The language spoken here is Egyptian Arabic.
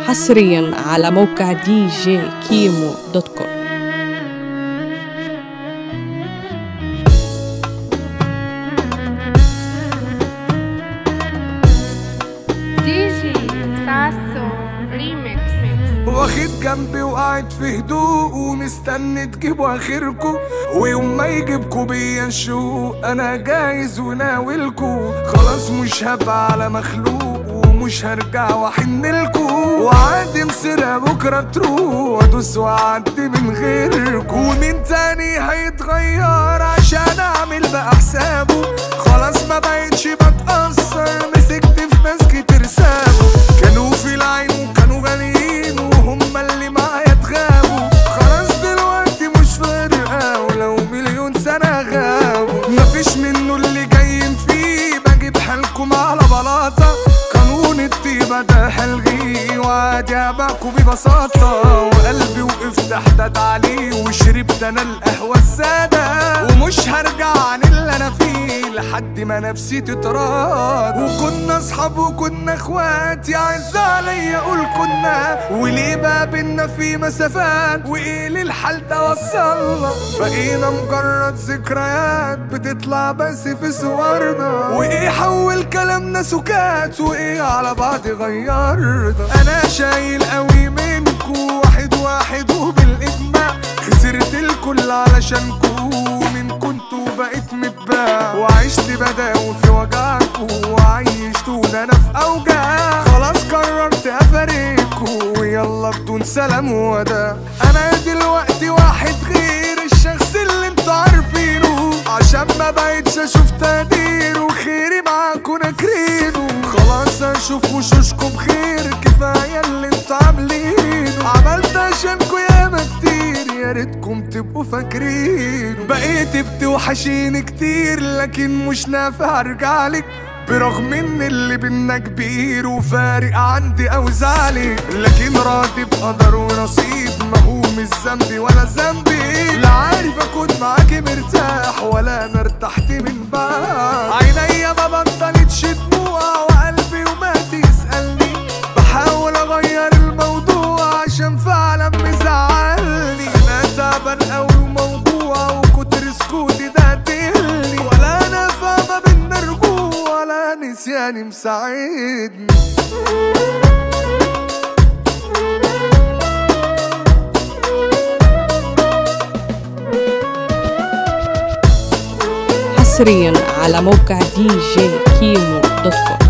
حصريا على موقع دي جي كيمو دوت كوم دي جي ساسو ريميكس واخد جنبي وقاعد في هدوء ومستني تجيبوا اخركم ويوم ما يجيبكوا بيا نشوق انا جايز وناولكوا خلاص مش هبقى على مخلوق ومش هرجع واحنلكوا وعادي مصيرها بكره تروح وادوس واعدي من غيركوا ومين تاني هيتغير عشان اعمل بقى حسابه خلاص ما بقتش بتأثر مسكت في ناس كتير سابوا كانوا في العين وكانوا غاليين وهم اللي معايا اتغابوا خلاص دلوقتي مش فارقة ولو مليون سنة غابوا مفيش منه اللي جايين فيه بجيب حالكم على بلاطة قانون الطيبة ده هلغيه وعادي ابعكوا ببساطة وقلبي وقفت احدد عليه وشربت انا القهوة السادة ومش هرجع عن اللي انا فيه لحد ما نفسي تتراد وكنا اصحاب وكنا اخوات يا عز عليا اقول كنا وليه بقى بينا في مسافات وايه للحال ده وصلنا بقينا مجرد ذكريات بتطلع بس في صورنا وايه حول كلامنا سكات وايه على بعض غيرنا انا شايل قوي منكو واحد واحد وبالاجماع خسرت الكل علشانكو من كنتوا بقيت متباع وعشت بداوي في وجعكو وعيشتونا انا في اوجاع خلاص قررت افارقكو ويلا بدون سلام ووداع انا دلوقتي واحد غير الشخص اللي انتوا عارفينه عشان ما بقيتش اشوف تقدير وخيري معاكوا ناكرينه خلاص اشوف وشوشكوا بخير كفايه اللي انتوا عاملينه عملت عشانكوا ياما كتير يا ريتكم تبقوا فاكرين بقيت بتوحشيني كتير لكن مش نافع ارجعلك برغم ان اللي بينا كبير وفارق عندي او زعلي لكن راضي بقدر ونصيب ما هو مش ذنبي ولا ذنبي لا عارف اكون معاكي مرتاح ولا انا ارتحت من بعد عينيا ما بطلتش دموع وقلبي وما تسألني بحاول اغير الموضوع عشان فعلا مزعلني انا تعبان قوي وموجوع وكتر سكوتي ده قتلني ولا انا فاهمه بينا رجوع ولا نسياني مساعدني حصريا على موقع دي جي كيمو دوت كوم